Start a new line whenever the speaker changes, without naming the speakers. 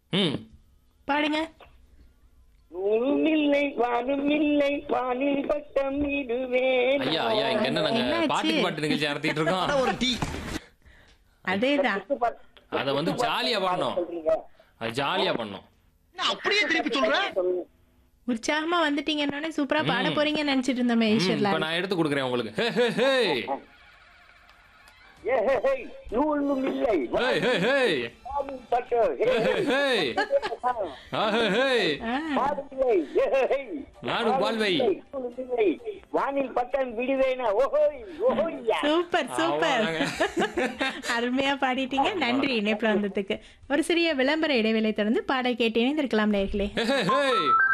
ம்
பாடுங்க
நூலும் இல்லை வானும் இல்லை வானில் பட்டம் இடுவேன்
ஐயா ஐயா இங்க என்ன நாங்க
என்னாச்சு?
பாட்டுக்கு பாட்டு நிகழ்ச்சி நடத்திட்டு இருக்கோம்
ஒரு டீ
அதேதான்
அதை வந்து ஜாலியா பண்ணோம்
சொல்றீங்க
அது ஜாலியா பண்ணோம்
அப்படியே திருப்பி சொல்ற
உற்சாகமா வந்துட்டீங்கன்னு சூப்பரா பாட போறீங்கன்னு நினைச்சிட்டு இருந்தோமே
ம்,
ஈஸ்வர்லா
இப்ப நான் எடுத்து கொடுக்குறேன் உங்களுக்கு ஹே, ஹே, ஹே.
ஏ ஹே, ஹே, நூலும் இல்லை
ஹே, ஹே, ஹே.
வானில் பட்டம் ஹே,
ஹே, ஹே, ஹே. ஆ, ஹே, ஹே.
ஆ,
வானும் இல்லை ஏ ஹே, ஹே.
நானும் வாழ்வை.
நூலும் இல்லை. வானில் பட்டம் விடுவேனா ஓஹோய் ஓஹோய்யா
சூப்பர் சூப்பர்
அவ்வளவுதாங்க.
அருமையா பாடிட்டீங்க நன்றி இணைப்புல வந்ததுக்கு ஒரு சிறிய விளம்பர இடைவேளை தொடர்ந்து பாட கேட்டு இணைந்திருக்கலாம் நேர்களே
ஹே, ஹே, ஹே.